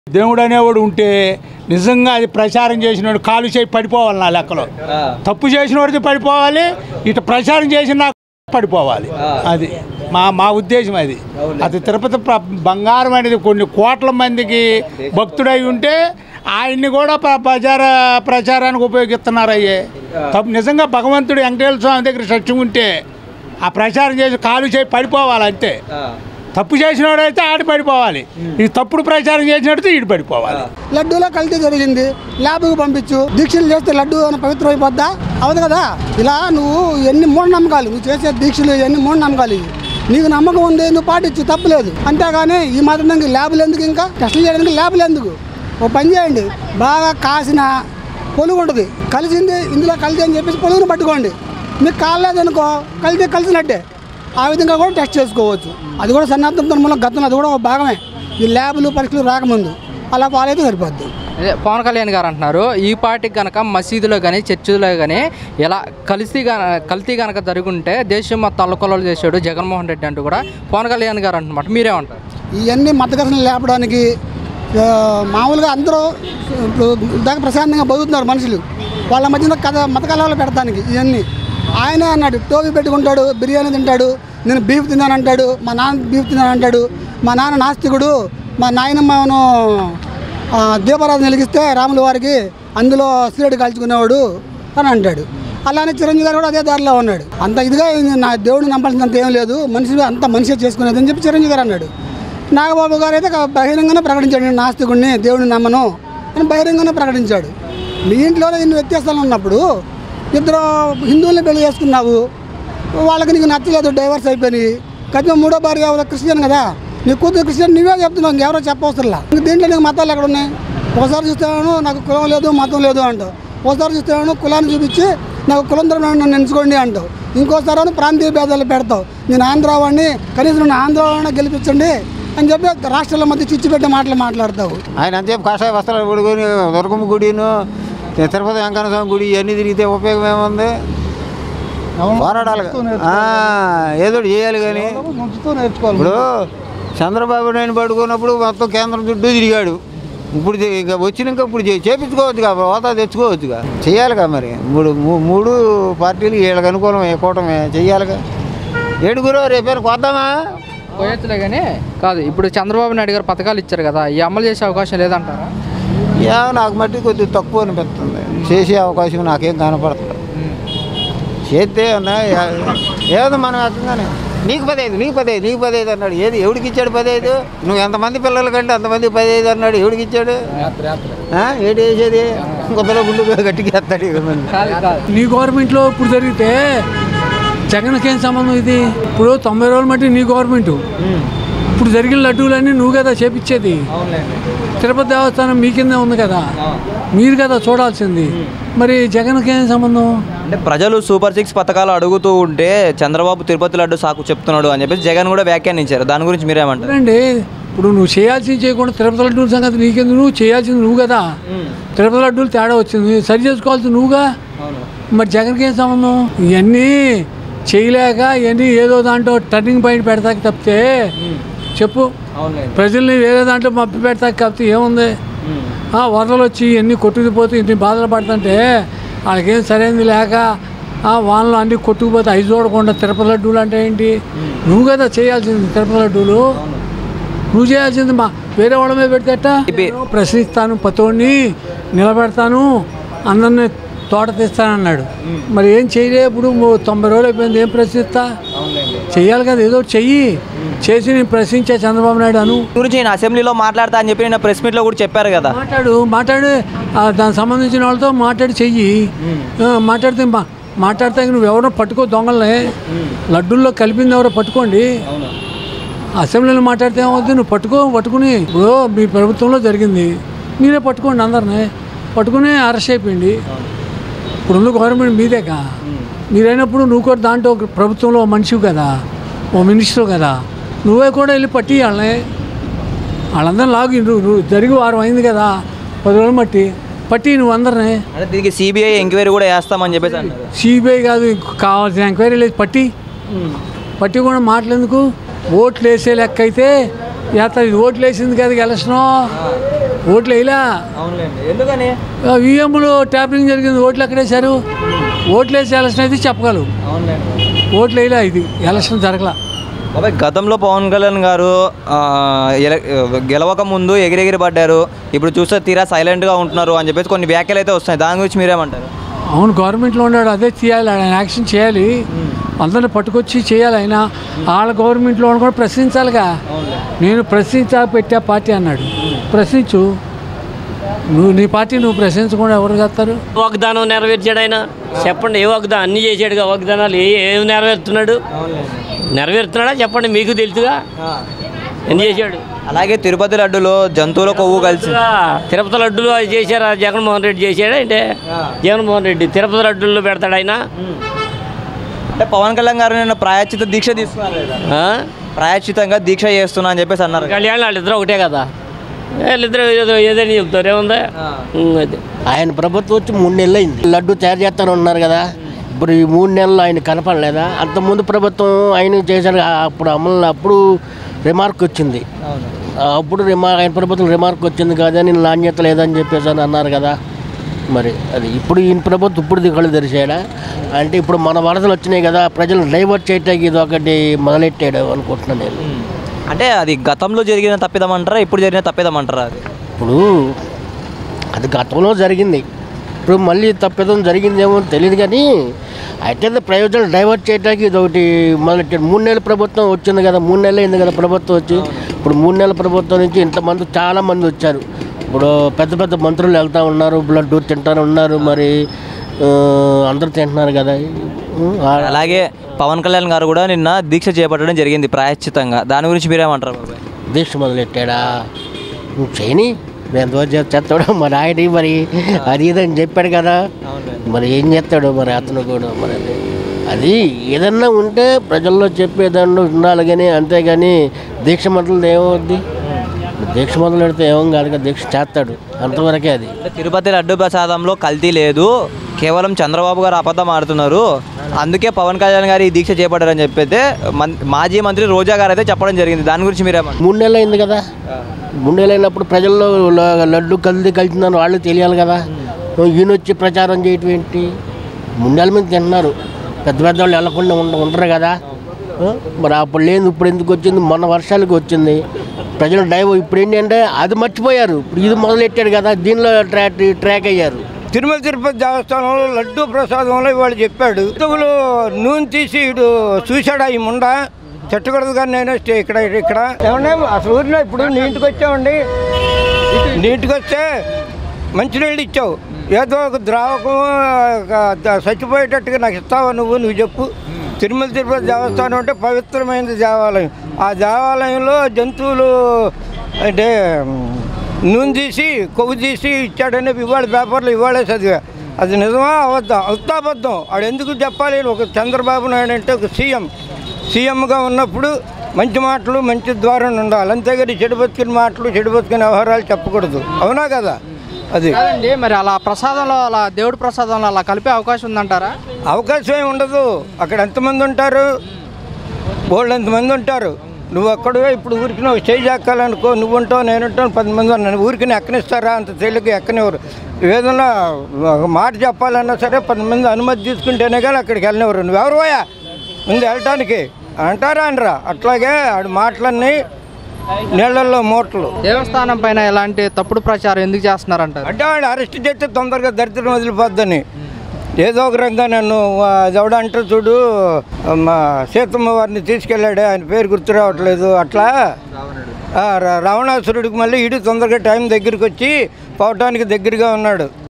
దేవుడు అనేవాడు ఉంటే నిజంగా అది ప్రచారం చేసినాడు కాలు చేయి పడిపోవాలి నా లెక్కలో తప్పు చేసినోడిది పడిపోవాలి ఇటు ప్రచారం చేసిన పడిపోవాలి అది మా మా ఉద్దేశం అది అది తిరుపతి ప్ర- బంగారం అనేది కొన్ని కోట్ల మందికి భక్తుడై ఉంటే ఆయన్ని కూడా ప్ర- ప్రచార ప్రచారానికి ఉపయోగిస్తున్నారు అయ్యే తప్పు నిజంగా భగవంతుడు వెంకటేశ్వర స్వామి దగ్గర సత్యం ఉంటే ఆ ప్రచారం చేసి కాలు చేయి పడిపోవాలి అంతే తప్పు చేసినోడైతే ఆడి పడిపోవాలి ఈ తప్పుడు ప్రచారం చేసినట్టు ఈడు పడిపోవాలి లడ్డూలో కల్తీ జరిగింది ల్యాబ్కి పంపించు దీక్షలు చేస్తే లడ్డు అని పవిత్రం అయిపోద్దా అవదు కదా ఇలా నువ్వు ఎన్ని మూఢనమ్మకాలు నువ్వు చేసే దీక్షలు ఎన్ని మూఢనమ్మకాలు ఇవి నీకు నమ్మకం ఉంది నువ్వు పాటించు తప్పులేదు అంతేగాని ఈ మాత్రం ల్యాబులు ఎందుకు ఇంకా టెస్టులు చేయడానికి ల్యాబులు ఎందుకు ఓ పని చేయండి బాగా కాసిన పొలుగు ఉంటుంది కలిసింది ఇందులో కలిసి అని చెప్పేసి పొలుగును పట్టుకోండి మీకు కాలేదనుకో కలిసి కలిసినట్టే ఆ విధంగా కూడా టెస్ట్ చేసుకోవచ్చు అది కూడా సన్నాప్తం మూలం గతంలో అది కూడా ఒక భాగమే ఈ ల్యాబులు పరీక్షలు రాకముందు అలా పాలైతే సరిపోద్ది అదే పవన్ కళ్యాణ్ గారు అంటున్నారు ఈ పార్టీకి కనుక మసీదులో కానీ చర్చిలో కానీ ఇలా కలిసి గన- కల్తీ కనుక జరుగుంటే దేశం మొత్తం అల్లకొల్లలు చేశాడు జగన్మోహన్ రెడ్డి అంటూ కూడా పవన్ కళ్యాణ్ గారు అంటున్నమాట మీరేమంటారు ఇవన్నీ మత ఘర్షణలు లేపడానికి ఆ, మామూలుగా అందరూ ఇప్పుడు దాకా ప్రశాంతంగా బతుకుతున్నారు మనుషులు వాళ్ళ మధ్యన కథ మత కలహాలు పెడతానికి ఇవన్నీ ఆయనే అన్నాడు టోపీ పెట్టుకుంటాడు బిర్యానీ తింటాడు నేను బీఫ్ తిన్నానంటాడు మా నాన్న బీఫ్ తిన్నానంటాడు మా నాన్న నాస్తికుడు మా నాయనమ్మను ఆ, దీపారాధన వెలిగిస్తే రాముల వారికి అందులో సిగరెట్ కాల్చుకునేవాడు అని అంటాడు అలానే చిరంజీవి గారు కూడా అదే దారిలో ఉన్నాడు అంత ఇదిగా ఇది నా దేవుడిని నమ్మాల్సినంత ఏం లేదు మనిషి అంత మనిషి చేసుకునేది అని చెప్పి చిరంజీవి గారు అన్నాడు నాగబాబు గారు అయితే ఒక బహిరంగంగానే ప్రకటించాడు నేను నాస్తికుడిని దేవుడిని నమ్మను అని బహిరంగంగానే ప్రకటించాడు మీ ఇంట్లోనే ఇన్ని వ్యత్యాసాలు ఉన్నప్పుడు ఇద్దరు హిందువుల్ని పెళ్లి చేసుకున్నావు వాళ్ళకి నీకు నచ్చలేదు డైవర్స్ అయిపోయినాయి కనీసం మూడో భార్య ఎవరో క్రిస్టియన్ కదా నీ కూతురు క్రిస్టియన్ నువ్వే చెప్తున్నావు ఇంకెవరో చెప్పవసరంలా ఇంక దీంట్లో నీకు మతాలు ఎక్కడ ఉన్నాయి ఒకసారి చూస్తాను నాకు కులం లేదు మతం లేదు అంటావు ఒకసారి చూస్తాను కులాన్ని చూపించి నాకు కులం తరపున నన్ను ఎంచుకోండి అంటావు ఇంకోసారి ప్రాంతీయ భేదాలు పెడతావు నేను ఆంధ్ర వాడిని కనీసం నన్ను ఆంధ్ర వాడిని గెలిపించండి అని చెప్పి రాష్ట్రాల మధ్య చిచ్చు పెట్టే మాటలు మాట్లాడతావు ఆయన అంతసేపు కాషాయ వస్త్రాలు పడుకొని దుర్గమ్మ గుడిను తిరుపతి వెంకన్న స్వామి గుడి ఇవన్నీ తిరిగితే ఉపయోగం ఏముంది పోరాడాలి ఆ, ఏదో ఒకటి చేయాలి కానీ ఇప్పుడు చంద్రబాబు నాయుడు పడుకున్నప్పుడు మొత్తం కేంద్రం చుట్టూ తిరిగాడు ఇప్పుడు చే- ఇక వచ్చినాక ఇప్పుడు చే- చేపించుకోవచ్చు కదా హోదా తెచ్చుకోవచ్చుగా చేయాలిగా మరి మూడు మూ- మూడు పార్టీలు వీళ్ళకి అనుకూలమే కూటమే చెయ్యాలిగా ఏడుగురు రేపేరు కొద్దామా పోయొచ్చులే కానీ కాదు ఇప్పుడు చంద్రబాబు నాయుడు గారు పథకాలు ఇచ్చారు కదా ఈ అమలు చేసే అవకాశం లేదంటారా యా నాకు మట్టి కొద్దిగా తక్కువ అనిపిస్తుంది చేసే అవకాశం నాకేం కనపడుతుంది చేస్తే అన్నా ఏదో మనం అక్కగానే నీకు పదైదు నీకు పదైదు నీకు పదైదు అన్నాడు ఏది ఎవడికి ఇచ్చాడు పదైదు నువ్వు ఎంతమంది పిల్లల కంటే అంతమంది పదైదు అన్నాడు ఎవడికి ఇచ్చాడు ఆ? ఏడు వేసేది ఇంకో పిల్ల గుండు గట్టిగా వేస్తాడు ఇక మరి. నీ గవర్నమెంట్లో ఇప్పుడు జరిగితే జగన్కి ఏం సంబంధం ఇది ఇప్పుడు తొంభై రోజులు మట్టి నీ గవర్నమెంట్ ఇప్పుడు జరిగిన లడ్డూలన్నీ నువ్వు కదా చేపించేది తిరుపతి దేవస్థానం మీ కిందే ఉంది కదా మీరు కదా చూడాల్సింది మరి జగన్కి ఏం సంబంధం అంటే ప్రజలు సూపర్ సిక్స్ పథకాలు అడుగుతూ ఉంటే చంద్రబాబు తిరుపతి లడ్డు సాకు చెప్తున్నాడు అని చెప్పేసి జగన్ కూడా వ్యాఖ్యానించారు దాని గురించి మీరేమంటారు అండి ఇప్పుడు నువ్వు చేయాల్సింది చేయకుండా తిరుపతి లడ్డూల సంగతి నీకెందుకు నువ్వు చేయాల్సింది నువ్వు కదా తిరుపతి లడ్డూలు తేడా వచ్చింది సరి చేసుకోవాల్సింది నువ్వుగా మరి జగన్కి ఏం సంబంధం ఇవన్నీ చేయలేక ఇవన్నీ ఏదో దాంట్లో టర్నింగ్ పాయింట్ పెడతాక తప్పితే చెప్పు ప్రజల్ని వేరే దాంట్లో మప్పి పెడతాక తప్పితే ఏముంది ఆ, వరదలు వచ్చి ఎన్ని కొట్టుకుపోతే ఇన్ని బాధలు పడుతుంటే వాళ్ళకేం సరైనది లేక ఆ వానలు అన్ని కొట్టుకుపోతే ఐదు చూడకుండా తిరుపతి లడ్డూలు అంటే ఏంటి నువ్వు కదా చేయాల్సింది తిరుపతి లడ్డూలు నువ్వు చేయాల్సింది మా వేరే వాళ్ళ మీద పెడితేట నేను ప్రశ్నిస్తాను పతోడిని నిలబెడతాను అందరిని తోట తీస్తానన్నాడు మరి ఏం చేయలే ఇప్పుడు మూ- తొంభై రోజులు అయిపోయింది ఏం ప్రశ్నిస్తా చెయ్యాలి కదా ఏదో ఒకటి చెయ్యి చేసి నేను ప్రశ్నించా చంద్రబాబు నాయుడు అను గురించి నేను అసెంబ్లీలో మాట్లాడతా అని చెప్పి నేను ప్రెస్ మీట్లో కూడా చెప్పారు కదా మాట్లాడు మాట్లాడి ఆ, దానికి సంబంధించిన వాళ్ళతో మాట్లాడి చెయ్యి ఆ, మాట్లాడితే మా మాట్లాడితే నువ్వు ఎవరో పట్టుకో దొంగల్ని లడ్డూల్లో కలిపింది ఎవరో పట్టుకోండి అసెంబ్లీలో మాట్లాడితే ఏమవుతుంది నువ్వు పట్టుకో పట్టుకుని ఇప్పుడు మీ ప్రభుత్వంలో జరిగింది మీరే పట్టుకోండి అందరిని పట్టుకుని అరెస్ట్ అయిపోయింది ఇప్పుడున్న గవర్నమెంట్ మీదేగా మీరైనప్పుడు నువ్వు కూడా దాంట్లో ఒక ప్రభుత్వంలో ఓ మనిషివి కదా ఓ మినిస్టర్ కదా నువ్వే కూడా వెళ్ళి పట్టి వాళ్ళని వాళ్ళందరూ లాగి నువ్వు నువ్వు జరిగి వారం అయింది కదా పది రోజులు మట్టి పట్టి నువ్వు అందరిని అంటే దీనికి సిబిఐ ఎంక్వైరీ కూడా వేస్తామని చెప్పేసి అన్నారు సిబిఐ కాదు ఇంకో కావాల్సిన ఎంక్వైరీ లేదు పట్టి పట్టి కూడా మాటలెందుకు ఓట్లు వేసే లెక్క అయితే యాత్ర ఇది ఓట్లు వేసింది కదా ఎలక్షను ఓట్లు వేయలా అవునులేండి ఎందుకని ఈఎంలో ట్యాపింగ్ జరిగింది ఓట్లు ఎక్కడేశారు ఓట్లు వేసి ఎలక్షన్ అయితే చెప్పగలరు అవునులేండి ఓట్లు వేయలే ఇది ఎలక్షన్ జరగల బాబాయ్ గతంలో పవన్ కళ్యాణ్ గారు ఆ, ఎల- గెలవక ముందు ఎగిరెగిరి పడ్డారు ఇప్పుడు చూస్తే తీరా సైలెంట్గా ఉంటున్నారు అని చెప్పేసి కొన్ని వ్యాఖ్యలు అయితే వస్తున్నాయి దాని గురించి మీరేమంటారు అవును గవర్నమెంట్లో ఉన్నాడు అదే చేయాలి ఆయన యాక్షన్ చేయాలి అందరిని పట్టుకొచ్చి చేయాలి ఆయన వాళ్ళ గవర్నమెంట్లో ఉన్న కూడా ప్రశ్నించాలిగా నేను ప్రశ్నించా పెట్టా పార్టీ అన్నాడు ప్రశ్నించు నువ్వు నీ పార్టీ నువ్వు ప్రశ్నించకుండా ఎవరు చేస్తారు వాగ్దానం నెరవేర్చాడు ఆయన చెప్పండి ఏ వాగ్దానం అన్ని చేసాడుగా వాగ్దానాలు ఏ ఏం నెరవేరుతున్నాడు నెరవేరుతున్నాడా చెప్పండి మీకు తెలుసుగా ఎన్ని చేశాడు అలాగే తిరుపతి లడ్డులో జంతువుల కొవ్వు కలిసి ఆ, తిరుపతి లడ్డులు అది చేశారా జగన్మోహన్ రెడ్డి చేశాడా అంటే జగన్మోహన్ రెడ్డి తిరుపతి లడ్డుల్లో పెడతాడు ఆయన అంటే పవన్ కళ్యాణ్ గారు నిన్న ప్రాయశ్చిత దీక్ష తీసుకున్నారు కదా. ఆ? ప్రాయశ్చితంగా దీక్ష చేస్తున్నా అని చెప్పేసి అన్నారు కళ్యాణ్ వాళ్ళిద్దరు ఒకటే కదా వాళ్ళిద్దరు ఏదో ఏదైనా చెప్తారు ఏముంది ఉం, అది ఆయన ప్రభుత్వం వచ్చి మూడు నెలలు అయింది లడ్డు తయారు చేస్తాను ఉన్నారు కదా ఇప్పుడు ఈ మూడు నెలలు ఆయన కనపడలేదా అంతకుముందు ప్రభుత్వం ఆయన చేశారు ఆ- అప్పుడు అమలు అప్పుడు రిమార్క్ వచ్చింది ఆ, అప్పుడు రిమార్క్ ఆయన ప్రభుత్వం రిమార్క్ వచ్చింది కానీ నాణ్యత లేదని చెప్పేసి అని అన్నారు కదా మరి అది ఇప్పుడు ఈయన ప్రభుత్వం ఇప్పుడు దిగులు తెరిచాడా అంటే ఇప్పుడు మన వరదలు వచ్చినాయి కదా ప్రజలు డైవర్ట్ చేయటానికి ఇది ఒకటి మొదలెట్టాడు అనుకుంటున్నాను నేను అంటే అది గతంలో జరిగిన తప్పిదం అంటారా ఇప్పుడు జరిగిన తప్పిదం అంటారా అది ఇప్పుడు అది గతంలో జరిగింది ఇప్పుడు మళ్ళీ తప్పిదం జరిగిందేమో తెలియదు కానీ అయితే ప్రయోజనాలు డైవర్ట్ చేయడానికి ఇది ఒకటి మొదలెట్టాడు మూడు నెలల ప్రభుత్వం వచ్చింది కదా మూడు నెలలు అయింది కదా ప్రభుత్వం వచ్చి ఇప్పుడు మూడు నెలల ప్రభుత్వం నుంచి ఇంతమంది చాలా మంది వచ్చారు ఇప్పుడు పెద్ద పెద్ద మంత్రులు వెళ్తూ ఉన్నారు బ్లడ్ తింటారు ఉన్నారు మరి ఆ, అందరూ తింటున్నారు కదా ఆ- అలాగే పవన్ కళ్యాణ్ గారు కూడా నిన్న దీక్ష చేపట్టడం జరిగింది ప్రాయశ్చితంగా దాని గురించి మీరేమంటారు బాబాయ్ దీక్ష మొదలెట్టాడా నువ్వు చేయని ఎంతో చేస్తాడు మరి ఆయన మరి అది ఇది అని చెప్పాడు కదా మరి ఏం చేస్తాడు మరి అతను కూడా మరి అది అది ఏదన్నా ఉంటే ప్రజల్లో చెప్పేదాన్ని ఉండాలి కానీ అంతేగాని దీక్ష మొదలు ఏమవుద్ది దీక్ష మొదలు పెడితే ఏమో కాదు కదా దీక్ష చేస్తాడు అంతవరకే అది అంటే తిరుపతి లడ్డు ప్రసాదంలో కల్తీ లేదు కేవలం చంద్రబాబు గారు అబద్ధం ఆడుతున్నారు అందుకే పవన్ కళ్యాణ్ గారు ఈ దీక్ష చేపట్టారని చెప్పైతే మన్- మాజీ మంత్రి రోజా గారు అయితే చెప్పడం జరిగింది దాని గురించి మీరేమంటారు మూడు నెలలు అయింది కదా మూడు నెలలు అయినప్పుడు ప్రజల్లో ల- లడ్డు కలిసి కలిసిందని వాళ్ళు తెలియాలి కదా ఈయన వచ్చి ప్రచారం చేయటం ఏంటి మూడు నెలల మీద తింటున్నారు పెద్ద పెద్ద వాళ్ళు వెళ్ళకుండా ఉండ ఉండరు కదా ఆ? మరి అప్పుడు లేదు ఇప్పుడు ఎందుకు వచ్చింది మొన్న వర్షాలకు వచ్చింది ప్రజలు డైవ్ ఇప్పుడు ఏంటంటే అది మర్చిపోయారు ఇప్పుడు ఇది మొదలెట్టాడు కదా దీనిలో ట్రాక్ ట్రాక్ అయ్యారు తిరుమల తిరుపతి దేవస్థానంలో లడ్డు ప్రసాదంలో ఇవాళ చెప్పాడు హిందువులు నూనె తీసి ఇడు చూశాడా ఈ ముండ చెట్టకూడదు కానీ నేను స్టే ఇక్కడ ఇక్కడ ఏమన్నా అసలు ఊరిలో ఇప్పుడు నీ ఇంటికి వచ్చామండి నీ ఇంటికి వస్తే మంచినీళ్ళు ఇచ్చావు ఏదో ఒక ద్రావకం ఒక ద- చచ్చిపోయేటట్టుగా నాకు ఇస్తావా నువ్వు నువ్వు చెప్పు తిరుమల తిరుపతి దేవస్థానం అంటే పవిత్రమైనది దేవాలయం ఆ దేవాలయంలో జంతువులు అంటే నూనె తీసి కొవ్వు తీసి ఇచ్చాడని ఇవాళ పేపర్లో ఇవాళే చదివా అది నిజమా అవద్దాం అవుతాబద్ధం ఆడు ఎందుకు చెప్పాలి ఒక చంద్రబాబు నాయుడు అంటే ఒక సీఎం సీఎంగా ఉన్నప్పుడు మంచి మాటలు మంచి ద్వారం ఉండాలి అంతేగాని చెడు బతికిన మాటలు చెడు బతికిన వ్యవహారాలు చెప్పకూడదు అవునా కదా అది కాదండి మరి అలా ప్రసాదంలో అలా దేవుడి ప్రసాదంలో అలా కలిపే అవకాశం ఉందంటారా అవకాశం ఏమి ఉండదు అక్కడ ఎంతమంది ఉంటారు బోళ్ళు ఎంతమంది ఉంటారు నువ్వు అక్కడే ఇప్పుడు ఊరికి నువ్వు చేయి జాకాలనుకో నువ్వు ఉంటావు నేను ఉంటాను పది మంది ఉన్నాను ఊరికి ఎక్కనిస్తారా అంత తేలిక ఎక్కనివ్వరు ఏదన్నా ఒక మాట చెప్పాలన్నా సరే పది మంది అనుమతి తీసుకుంటేనే కానీ అక్కడికి వెళ్ళనివ్వరు నువ్వు ఎవరు పోయా ముందు వెళ్ళటానికి అంటారా అనరా అట్లాగే ఆడి మాటలన్నీ నీళ్ళల్లో మూటలు దేవస్థానం పైన ఎలాంటి తప్పుడు ప్రచారం ఎందుకు చేస్తున్నారంటారు అంటే వాడు అరెస్ట్ చేస్తే తొందరగా దరిద్రం వదిలిపోద్దని ఏదో ఒక రంగా నన్ను ఎవడ అంటే చూడు మా సీతమ్మ వారిని తీసుకెళ్ళాడు ఆయన పేరు గుర్తు రావట్లేదు అట్లా ఆ, రా- రావణాసురుడికి మళ్ళీ ఇడు తొందరగా టైం దగ్గరికి వచ్చి పోవటానికి దగ్గరగా ఉన్నాడు